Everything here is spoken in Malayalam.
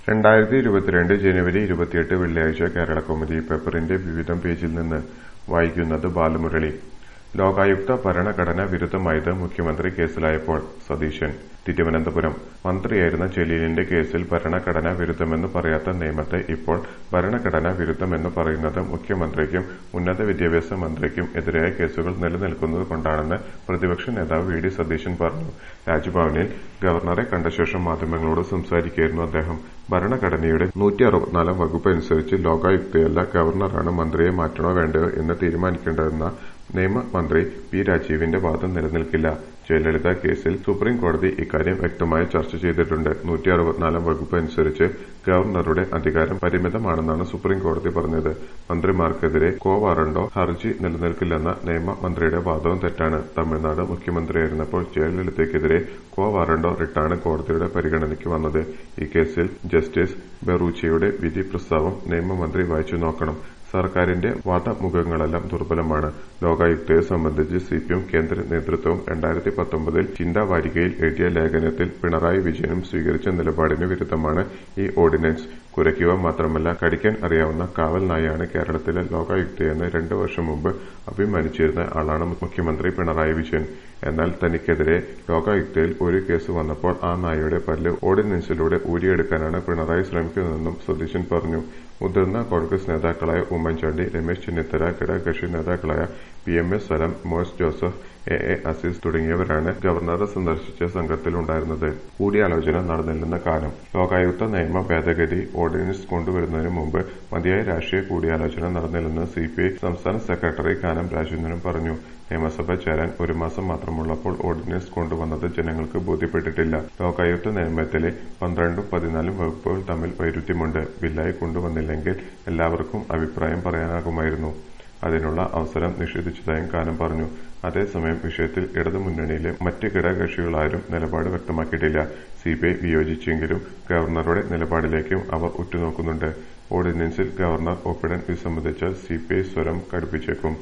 രണ്ടായിരത്തി ഇരുപത്തിരണ്ട് ജനുവരി ഇരുപത്തിയെട്ട് വെള്ളിയാഴ്ച കേരളകൗമുദി പേപ്പറിന്റെ വിവിധം പേജിൽ നിന്ന് വായിക്കുന്നത് ബാലമുരളി ലോകായുക്ത ഭരണഘടനാ വിരുദ്ധമായത് മുഖ്യമന്ത്രി കേസിലായപ്പോൾ സതീശൻ തിരുവനന്തപുരം മന്ത്രിയായിരുന്ന ജലീലിന്റെ കേസിൽ ഭരണഘടനാ വിരുദ്ധമെന്ന് പറയാത്ത നിയമത്തെ ഇപ്പോൾ ഭരണഘടനാ വിരുദ്ധമെന്ന് പറയുന്നത് മുഖ്യമന്ത്രിക്കും ഉന്നത വിദ്യാഭ്യാസ മന്ത്രിക്കും എതിരായ കേസുകൾ നിലനിൽക്കുന്നത് കൊണ്ടാണെന്ന് പ്രതിപക്ഷ നേതാവ് വി ഡി സതീശൻ പറഞ്ഞു രാജ്ഭവനിൽ ഗവർണറെ കണ്ട ശേഷം മാധ്യമങ്ങളോട് സംസാരിക്കുകയായിരുന്നു അദ്ദേഹം ഭരണഘടനയുടെ നൂറ്റി അറുപത്തിനാലാം വകുപ്പ് അനുസരിച്ച് ലോകായുക്തയല്ല ഗവർണറാണ് മന്ത്രിയെ മാറ്റണോ വേണ്ടയോ എന്ന് തീരുമാനിക്കേണ്ടതെന്ന നിയമമന്ത്രി പി രാജീവിന്റെ വാദം നിലനിൽക്കില്ല ജയലളിത കേസിൽ സുപ്രീം കോടതി ഇക്കാര്യം വ്യക്തമായി ചർച്ച ചെയ്തിട്ടുണ്ട് നൂറ്റി അറുപത്തിനാലാം വകുപ്പ് അനുസരിച്ച് ഗവർണറുടെ അധികാരം പരിമിതമാണെന്നാണ് സുപ്രീം കോടതി പറഞ്ഞത് മന്ത്രിമാർക്കെതിരെ കോ വാറണ്ടോ ഹർജി നിലനിൽക്കില്ലെന്ന നിയമമന്ത്രിയുടെ വാദവും തെറ്റാണ് തമിഴ്നാട് മുഖ്യമന്ത്രിയായിരുന്നപ്പോൾ ജയലളിതയ്ക്കെതിരെ കോ വാറണ്ടോ റിട്ടാണ് കോടതിയുടെ പരിഗണനയ്ക്ക് വന്നത് ഈ കേസിൽ ജസ്റ്റിസ് ബെറൂച്ചിയുടെ വിധി പ്രസ്താവം നിയമമന്ത്രി വായിച്ചു നോക്കണം സർക്കാരിന്റെ വാദമുഖങ്ങളെല്ലാം ദുർബലമാണ് ലോകായുക്തയെ സംബന്ധിച്ച് സിപിഎം കേന്ദ്ര നേതൃത്വവും രണ്ടായിരത്തി പത്തൊമ്പതിൽ ചിന്താവാരികയിൽ എഴുതിയ ലേഖനത്തിൽ പിണറായി വിജയനും സ്വീകരിച്ച നിലപാടിന് വിരുദ്ധമാണ് ഈ ഓർഡിനൻസ് കുരയ്ക്കുക മാത്രമല്ല കടിക്കാൻ അറിയാവുന്ന കാവൽ നായയാണ് കേരളത്തിലെ ലോകായുക്തയെന്ന് രണ്ടു വർഷം മുമ്പ് അഭിമാനിച്ചിരുന്ന ആളാണ് മുഖ്യമന്ത്രി പിണറായി വിജയൻ എന്നാൽ തനിക്കെതിരെ ലോകായുക്തയിൽ ഒരു കേസ് വന്നപ്പോൾ ആ നായയുടെ പല്ല് ഓർഡിനൻസിലൂടെ ഊരിയെടുക്കാനാണ് പിണറായി ശ്രമിക്കുന്നതെന്നും സതീശൻ പറഞ്ഞു മുതിർന്ന കോൺഗ്രസ് നേതാക്കളായ ഉമ്മൻചാണ്ടി രമേശ് ചെന്നിത്തല ഘടകകക്ഷി നേതാക്കളായ P M S Salam Mons Joseph A A Azeez തുടങ്ങിയവരാണ് ഗവർണറെ സന്ദർശിച്ച സംഘത്തിലുണ്ടായിരുന്നത് കൂടിയാലോചന നടന്നില്ലെന്ന കാലം ലോകായുക്ത നിയമ ഭേദഗതി ഓർഡിനൻസ് കൊണ്ടുവരുന്നതിന് മുമ്പ് മതിയായ രാഷ്ട്രീയ കൂടിയാലോചന നടന്നില്ലെന്ന് സിപിഐ സംസ്ഥാന സെക്രട്ടറി കാനം രാജേന്ദ്രൻ പറഞ്ഞു നിയമസഭ ചേരാൻ ഒരു മാസം മാത്രമുള്ളപ്പോൾ ഓർഡിനൻസ് കൊണ്ടുവന്നത് ജനങ്ങൾക്ക് ബോധ്യപ്പെട്ടിട്ടില്ല ലോകായുക്ത നിയമത്തിലെ പന്ത്രണ്ടും പതിനാലും വകുപ്പുകൾ തമ്മിൽ വൈരുദ്ധ്യമുണ്ട് ബില്ലായി കൊണ്ടുവന്നില്ലെങ്കിൽ എല്ലാവർക്കും അഭിപ്രായം പറയാനാകുമായിരുന്നു അതിനുള്ള അവസരം നിഷേധിച്ചതായും കാനം പറഞ്ഞു അതേസമയം വിഷയത്തിൽ ഇടതുമുന്നണിയിലെ മറ്റ് ഘടകകക്ഷികളാരും നിലപാട് വ്യക്തമാക്കിയിട്ടില്ല സിബിഐ വിയോജിച്ചെങ്കിലും ഗവർണറുടെ നിലപാടിലേക്കും അവർ ഉറ്റുനോക്കുന്നുണ്ട് ഓർഡിനൻസിൽ ഗവർണർ ഒപ്പിടാൻ വിസമ്മതിച്ചാൽ സിപിഐ സ്വരം കടുപ്പിച്ചേക്കും